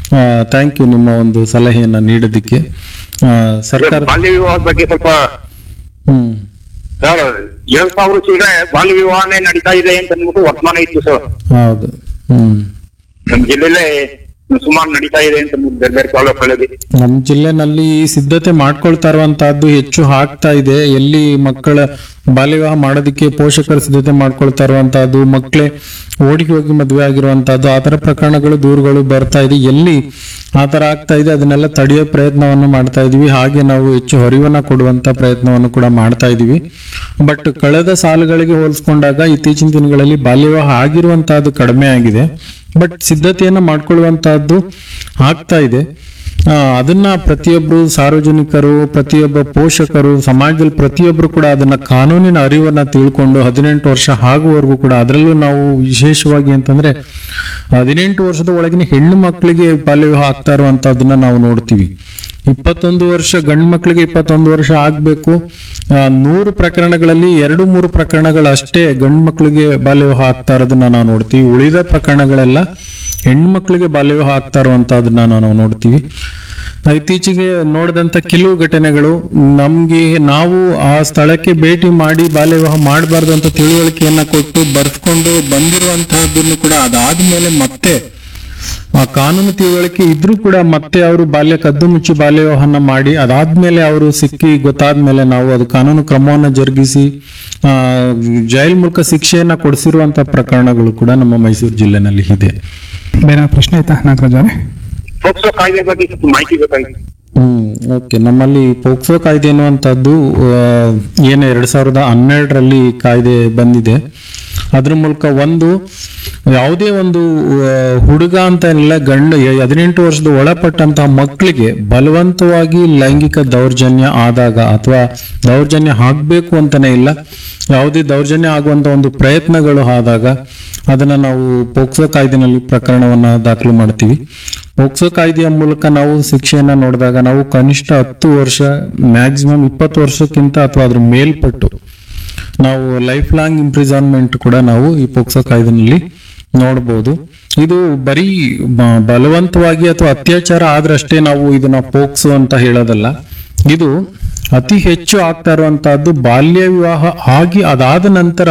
Thank you ನಿಮ್ಮ ಒಂದು ಸಲಹೆಯನ್ನ ನೀಡೋದಕ್ಕೆ ಆ, ಸರ್ಕಾರ ಬಾಲ್ಯ ವಿವಾಹದ ಬಗ್ಗೆ ಸ್ವಲ್ಪ ಹ್ಮ್ ಸರ್ ಎರಡ್ ಸಾವಿರ ಚಿಲ್ಲರೆ ಬಾಲ್ಯ ವಿವಾಹನೇ ನಡೀತಾ ಇದೆ ಅಂತ ಅಂದ್ಬಿಟ್ಟು ವರ್ತಮಾನ ಇತ್ತು ಸರ್ ಹೌದು ಹ್ಮ್ ನಮ್ ಜಿಲ್ಲೆಲೇ ಸುಮಾರು ನಡೀತಾ ಇದೆ ಅಂತ ಅಂದ್ಬಿಟ್ಟು ಬೇರೆ ಬೇರೆ ತಾಲೂಕಲ್ಲಿ ನಮ್ಮ ಜಿಲ್ಲೆನಲ್ಲಿ ಸಿದ್ಧತೆ ಮಾಡ್ಕೊಳ್ತಾ ಇರುವಂತಹದ್ದು ಹೆಚ್ಚು ಆಗ್ತಾ ಇದೆ ಎಲ್ಲಿ ಮಕ್ಕಳ ಬಾಲ್ಯ ವಿವಾಹ ಮಾಡೋದಕ್ಕೆ ಪೋಷಕರು ಸಿದ್ಧತೆ ಮಾಡ್ಕೊಳ್ತಾ ಇರುವಂತಹದ್ದು ಮಕ್ಕಳೇ ಓಡಿಗೆ ಹೋಗಿ ಮದುವೆ ಆಗಿರುವಂತಹದ್ದು ಆ ತರ ಪ್ರಕರಣಗಳು ದೂರುಗಳು ಬರ್ತಾ ಇದೆ ಎಲ್ಲಿ ಆ ತರ ಆಗ್ತಾ ಇದೆ ಅದನ್ನೆಲ್ಲ ತಡೆಯೋ ಪ್ರಯತ್ನವನ್ನು ಮಾಡ್ತಾ ಇದೀವಿ ಹಾಗೆ ನಾವು ಹೆಚ್ಚು ಹೊರಿವನ್ನ ಕೊಡುವಂತ ಪ್ರಯತ್ನವನ್ನು ಕೂಡ ಮಾಡ್ತಾ ಇದೀವಿ ಬಟ್ ಕಳೆದ ಸಾಲುಗಳಿಗೆ ಹೋಲಿಸ್ಕೊಂಡಾಗ ಇತ್ತೀಚಿನ ದಿನಗಳಲ್ಲಿ ಬಾಲ್ಯ ವಿವಾಹ ಆಗಿರುವಂತಹದ್ದು ಕಡಿಮೆ ಆಗಿದೆ ಬಟ್ ಸಿದ್ಧತೆಯನ್ನ ಮಾಡ್ಕೊಳ್ಳುವಂತಹದ್ದು ಆಗ್ತಾ ಇದೆ ಆ, ಅದನ್ನ ಪ್ರತಿಯೊಬ್ರು ಸಾರ್ವಜನಿಕರು ಪ್ರತಿಯೊಬ್ಬ ಪೋಷಕರು ಸಮಾಜದಲ್ಲಿ ಪ್ರತಿಯೊಬ್ರು ಕೂಡ ಅದನ್ನ ಕಾನೂನಿನ ಅರಿವನ್ನ ತಿಳ್ಕೊಂಡು ಹದಿನೆಂಟು ವರ್ಷ ಆಗುವವರೆಗೂ ಕೂಡ ಅದರಲ್ಲೂ ನಾವು ವಿಶೇಷವಾಗಿ ಅಂತಂದ್ರೆ ಹದಿನೆಂಟು ವರ್ಷದ ಒಳಗಿನ ಹೆಣ್ಣು ಮಕ್ಕಳಿಗೆ ಬಾಲ್ಯ ವಿವಾಹ ಆಗ್ತಾ ಇರುವಂತಹದನ್ನ ನಾವು ನೋಡ್ತೀವಿ ಇಪ್ಪತ್ತೊಂದು ವರ್ಷ ಗಂಡು ಮಕ್ಕಳಿಗೆ ಇಪ್ಪತ್ತೊಂದು ವರ್ಷ ಆಗ್ಬೇಕು ಆ, ನೂರು ಪ್ರಕರಣಗಳಲ್ಲಿ ಎರಡು ಮೂರು ಪ್ರಕರಣಗಳು ಅಷ್ಟೇ ಗಂಡು ಮಕ್ಕಳಿಗೆ ಬಾಲ್ಯ ವಿವಾಹ ಆಗ್ತಾ ಇರೋದನ್ನ ನಾವು ನೋಡ್ತೀವಿ ಉಳಿದ ಪ್ರಕರಣಗಳೆಲ್ಲ ಹೆಣ್ಣು ಮಕ್ಕಳಿಗೆ ಬಾಲ್ಯ ವಿವಾಹ ಆಗ್ತಾ ಇರುವಂತಹದನ್ನ ನಾವು ನೋಡ್ತೀವಿ ಇತ್ತೀಚೆಗೆ ನೋಡಿದಂತ ಕೆಲವು ಘಟನೆಗಳು ನಮ್ಗೆ ನಾವು ಆ ಸ್ಥಳಕ್ಕೆ ಭೇಟಿ ಮಾಡಿ ಬಾಲ್ಯ ವಿವಾಹ ಮಾಡಬಾರ್ದು ಅಂತ ತಿಳುವಳಿಕೆಯನ್ನ ಕೊಟ್ಟು ಬರ್ಸ್ಕೊಂಡು ಬಂದಿರುವಂತಹದ್ದನ್ನು ಕೂಡ ಅದಾದ್ಮೇಲೆ ಮತ್ತೆ ಆ ಕಾನೂನು ತಿಳುವಳಿಕೆ ಇದ್ರೂ ಕೂಡ ಮತ್ತೆ ಅವರು ಬಾಲ್ಯ ಕದ್ದು ಮುಚ್ಚಿ ಬಾಲ್ಯ ವಿವಾಹನ ಮಾಡಿ ಅದಾದ್ಮೇಲೆ ಅವರು ಸಿಕ್ಕಿ ಗೊತ್ತಾದ್ಮೇಲೆ ನಾವು ಅದು ಕಾನೂನು ಕ್ರಮವನ್ನ ಜರುಗಿಸಿ ಆ ಜೈಲ್ ಮೂಲಕ ಶಿಕ್ಷೆಯನ್ನ ಕೊಡಿಸಿರುವಂತ ಪ್ರಕರಣಗಳು ಕೂಡ ನಮ್ಮ ಮೈಸೂರು ಜಿಲ್ಲೆನಲ್ಲಿ ಇದೆ ಬೇರೆ ಪ್ರಶ್ನೆ ಆಯ್ತಾ ನಾಗರಾಜ್ ಅವರೇ ಪೋಕ್ಸೋ ಕಾಯ್ದೆ ಬಗ್ಗೆ ಸ್ವಲ್ಪ ಮಾಹಿತಿ ಬೇಕಾಗಿತ್ತು ಹ್ಮ್ ಓಕೆ ನಮ್ಮಲ್ಲಿ ಪೋಕ್ಸೋ ಕಾಯ್ದೆ ಅನ್ನುವಂಥದ್ದು ಆ, ಏನು ಎರಡ್ ಸಾವಿರದ ಹನ್ನೆರಡರಲ್ಲಿ ಕಾಯ್ದೆ ಬಂದಿದೆ ಅದ್ರ ಮೂಲಕ ಒಂದು ಯಾವುದೇ ಒಂದು ಆ, ಹುಡುಗ ಅಂತ ಇಲ್ಲ ಗಂಡ ಹದಿನೆಂಟು ವರ್ಷದ ಒಳಪಟ್ಟಂತಹ ಮಕ್ಕಳಿಗೆ ಬಲವಂತವಾಗಿ ಲೈಂಗಿಕ ದೌರ್ಜನ್ಯ ಆದಾಗ ಅಥವಾ ದೌರ್ಜನ್ಯ ಆಗ್ಬೇಕು ಅಂತಾನೆ ಇಲ್ಲ ಯಾವುದೇ ದೌರ್ಜನ್ಯ ಆಗುವಂತ ಒಂದು ಪ್ರಯತ್ನಗಳು ಆದಾಗ ಅದನ್ನ ನಾವು ಪೋಕ್ಸೋ ಕಾಯ್ದೆನಲ್ಲಿ ಪ್ರಕರಣವನ್ನ ದಾಖಲು ಮಾಡ್ತೀವಿ ಪೋಕ್ಸೋ ಕಾಯ್ದೆಯ ಮೂಲಕ ನಾವು ಶಿಕ್ಷೆಯನ್ನ ನೋಡಿದಾಗ ನಾವು ಕನಿಷ್ಠ ಹತ್ತು ವರ್ಷ ಮ್ಯಾಕ್ಸಿಮಮ್ ಇಪ್ಪತ್ತು ವರ್ಷಕ್ಕಿಂತ ಅಥವಾ ಅದ್ರ ಮೇಲ್ಪಟ್ಟು ನಾವು ಲೈಫ್ ಲಾಂಗ್ ಇಂಪ್ರಿಸನ್ಮೆಂಟ್ ಕೂಡ ನಾವು ಈ ಪೋಕ್ಸೋ ಕಾಯ್ದೆನಲ್ಲಿ ನೋಡಬಹುದು ಇದು ಬರೀ ಬ- ಬಲವಂತವಾಗಿ ಅಥವಾ ಅತ್ಯಾಚಾರ ಆದ್ರಷ್ಟೇ ನಾವು ಇದನ್ನ ಪೋಕ್ಸೋ ಅಂತ ಹೇಳೋದಲ್ಲ ಇದು ಅತಿ ಹೆಚ್ಚು ಆಗ್ತಾ ಇರುವಂತಹದ್ದು ಬಾಲ್ಯ ವಿವಾಹ ಆಗಿ ಅದಾದ ನಂತರ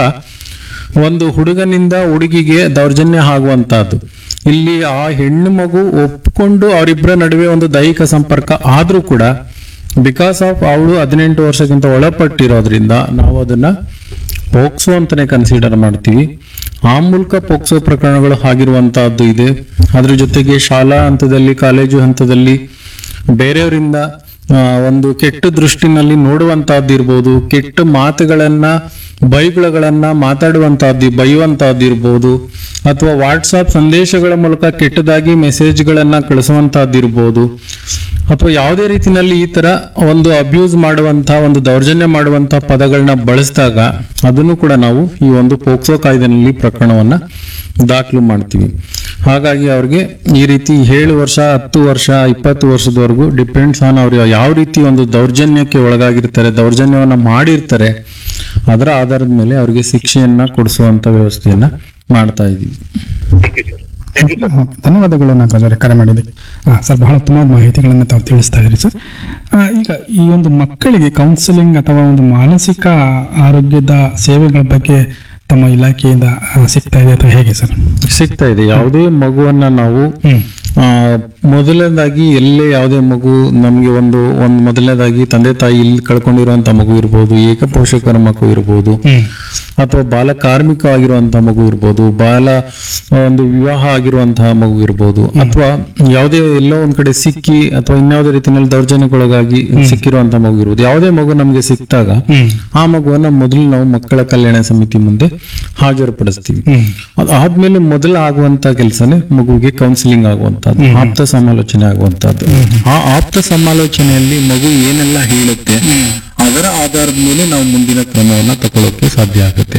ಒಂದು ಹುಡುಗನಿಂದ ಹುಡುಗಿಗೆ ದೌರ್ಜನ್ಯ ಆಗುವಂತಹದ್ದು ಇಲ್ಲಿ ಆ ಹೆಣ್ಣು ಮಗು ಒಪ್ಕೊಂಡು ಅವರಿಬ್ಬರ ನಡುವೆ ಒಂದು ದೈಹಿಕ ಸಂಪರ್ಕ ಆದ್ರೂ ಕೂಡ ಬಿಕಾಸ್ ಆಫ್ ಅವಳು ಹದಿನೆಂಟು ವರ್ಷಕ್ಕಿಂತ ಒಳಪಟ್ಟಿರೋದ್ರಿಂದ ನಾವು ಅದನ್ನ ಪೋಕ್ಸೋ ಅಂತಾನೆ ಕನ್ಸಿಡರ್ ಮಾಡ್ತೀವಿ ಆ ಮೂಲಕ ಪೋಕ್ಸೋ ಪ್ರಕರಣಗಳು ಆಗಿರುವಂತಹದ್ದು ಇದೆ ಅದ್ರ ಜೊತೆಗೆ ಶಾಲಾ ಹಂತದಲ್ಲಿ ಕಾಲೇಜು ಹಂತದಲ್ಲಿ ಬೇರೆಯವರಿಂದ ಆ, ಒಂದು ಕೆಟ್ಟ ದೃಷ್ಟಿನಲ್ಲಿ ನೋಡುವಂತಹದ್ದು ಇರ್ಬೋದು ಕೆಟ್ಟ ಮಾತುಗಳನ್ನ ಬೈಗುಳಗಳನ್ನ ಮಾತಾಡುವಂತಹದ್ದು ಬೈಯುವಂತಹದ್ದು ಇರ್ಬೋದು ಅಥವಾ ವಾಟ್ಸಾಪ್ ಸಂದೇಶಗಳ ಮೂಲಕ ಕೆಟ್ಟದಾಗಿ ಮೆಸೇಜ್ಗಳನ್ನ ಕಳಿಸುವಂತಹದ್ದು ಇರ್ಬೋದು ಅಥವಾ ಯಾವುದೇ ರೀತಿನಲ್ಲಿ ಈ ತರ ಒಂದು ಅಬ್ಯೂಸ್ ಮಾಡುವಂತಹ ಒಂದು ದೌರ್ಜನ್ಯ ಮಾಡುವಂತಹ ಪದಗಳನ್ನ ಬಳಸಿದಾಗ ಅದನ್ನು ಕೂಡ ನಾವು ಈ ಒಂದು ಪೋಕ್ಸೋ ಕಾಯ್ದೆನಲ್ಲಿ ಪ್ರಕರಣವನ್ನ ದಾಖಲು ಮಾಡ್ತೀವಿ ಹಾಗಾಗಿ ಅವ್ರಿಗೆ ಈ ರೀತಿ ಏಳು ವರ್ಷ ಹತ್ತು ವರ್ಷ ಇಪ್ಪತ್ತು ವರ್ಷದವರೆಗೂ ಡಿಪೆಂಡ್ಸ್ ಆನ್ ಅವ್ರು ಯಾವ ರೀತಿ ಒಂದು ದೌರ್ಜನ್ಯಕ್ಕೆ ಒಳಗಾಗಿರ್ತಾರೆ ದೌರ್ಜನ್ಯವನ್ನ ಮಾಡಿರ್ತಾರೆ ಅದರ ಆಧಾರದ ಮೇಲೆ ಅವ್ರಿಗೆ ಶಿಕ್ಷೆಯನ್ನ ಕೊಡಿಸುವಂತ ವ್ಯವಸ್ಥೆಯನ್ನ ಮಾಡ್ತಾ ಇದೀವಿ thank you sir thank you sir ಹಾ, ಧನ್ಯವಾದಗಳು ನಾಗರಾಜ್ ಅವರೇ ಕರೆ ಮಾಡಿದ್ದಕ್ಕೆ ಹಾಂ ಸರ್ ಬಹಳ ತುಂಬ ಮಾಹಿತಿಗಳನ್ನು ತಾವು ತಿಳಿಸ್ತಾ ಇದ್ದೀರಿ ಸರ್ ಆ, ಈಗ ಈ ಒಂದು ಮಕ್ಕಳಿಗೆ ಕೌನ್ಸಿಲಿಂಗ್ ಅಥವಾ ಒಂದು ಮಾನಸಿಕ ಆರೋಗ್ಯದ ಸೇವೆಗಳ ಬಗ್ಗೆ ತಮ್ಮ ಇಲಾಖೆಯಿಂದ ಆ, ಸಿಗ್ತಾ ಇದೆ ಅಥವಾ ಹೇಗೆ ಸರ್ ಸಿಗ್ತಾ ಇದೆ ಯಾವುದೇ ಮಗುವನ್ನ ನಾವು ಹ್ಮ್ ಆ, ಮೊದಲನೇದಾಗಿ ಎಲ್ಲೇ ಯಾವುದೇ ಮಗು ನಮಗೆ ಒಂದು ಒಂದು ಮೊದಲನೇದಾಗಿ ತಂದೆ ತಾಯಿ ಇಲ್ಲಿ ಕಳ್ಕೊಂಡಿರುವಂತ ಮಗು ಇರ್ಬೋದು ಏಕ ಪೋಷಕರ ಮಗು ಇರ್ಬೋದು ಹ್ಮ್ ಅಥವಾ ಬಾಲ ಕಾರ್ಮಿಕ ಆಗಿರುವಂತಹ ಮಗು ಇರ್ಬೋದು ಬಾಲ ಆ, ಒಂದು ವಿವಾಹ ಆಗಿರುವಂತಹ ಮಗು ಇರ್ಬೋದು ಅಥವಾ ಯಾವುದೇ ಎಲ್ಲೋ ಒಂದ್ ಕಡೆ ಸಿಕ್ಕಿ ಅಥವಾ ಇನ್ಯಾವುದೇ ರೀತಿಯಲ್ಲಿ ದೌರ್ಜನ್ಯಕ್ಕೊಳಗಾಗಿ ಸಿಕ್ಕಿರುವಂತಹ ಮಗು ಇರ್ಬೋದು ಯಾವುದೇ ಮಗು ನಮ್ಗೆ ಸಿಕ್ಕಿದಾಗ ಹ್ಮ್ ಆ ಮಗುವನ್ನ ಮೊದಲು ನಾವು ಮಕ್ಕಳ ಕಲ್ಯಾಣ ಸಮಿತಿ ಮುಂದೆ ಹಾಜರುಪಡಿಸ್ತೀವಿ ಹ್ಮ್ ಅದಾದ್ಮೇಲೆ ಮೊದಲ ಆಗುವಂತ ಕೆಲಸನೇ ಮಗುವಿಗೆ ಕೌನ್ಸಿಲಿಂಗ್ ಆಗುವಂತದ್ದು ಆಪ್ತ ಸಮಾಲೋಚನೆ ಆಗುವಂತದ್ದು ಆ ಆಪ್ತ ಸಮಾಲೋಚನೆಯಲ್ಲಿ ಮಗು ಏನೆಲ್ಲ ಹೇಳುತ್ತೆ ಅದರ ಆಧಾರದ ಮೇಲೆ ನಾವು ಮುಂದಿನ ಕ್ರಮವನ್ನ ತಗೊಳ್ಳೋಕೆ ಸಾಧ್ಯ ಆಗುತ್ತೆ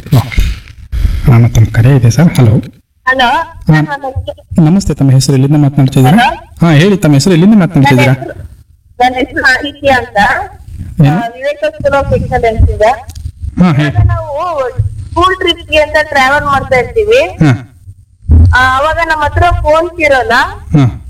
ಹಾಂ ಮತ್ತೊಂದು ಕರೆ ಇದೆ ಸರ್ ಹಲೋ ಹಲೋ ನಮಸ್ತೆ ತಮ್ಮ ಹೆಸರು ಎಲ್ಲಿಂದ ಮಾತನಾಡ್ತಾ ಇದ್ದೀರಾ ಹಾ ಹೇಳಿ ತಮ್ಮ ಹೆಸರು ಎಲ್ಲಿಂದ ಮಾತನಾಡ್ತಾ ಇದ್ದೀರಾ ನನ್ನ ಹೆಸರು ಆದಿತ್ಯ ಅಂತ ಏನು? ಆ, ವಿವೇಕ ಸ್ಕೂಲ್ ಆಫ್ ಎಕ್ಸಲೆನ್ಸ್ ಇದೆ ಹಾ ಹೇಳಿ ಇವಾಗ ನಾವು ಸ್ಕೂಲ್ ಟ್ರಿಪ್ ಗೆ ಅಂತ ಟ್ರಾವೆಲ್ ಮಾಡ್ತಾ ಇರ್ತೀವಿ ಹಾ ಆ, ಅವಾಗ ನಮ್ಮ ಹತ್ರ ಫೋನ್ಸ್ ಇರೋಲ್ಲ ಹಾ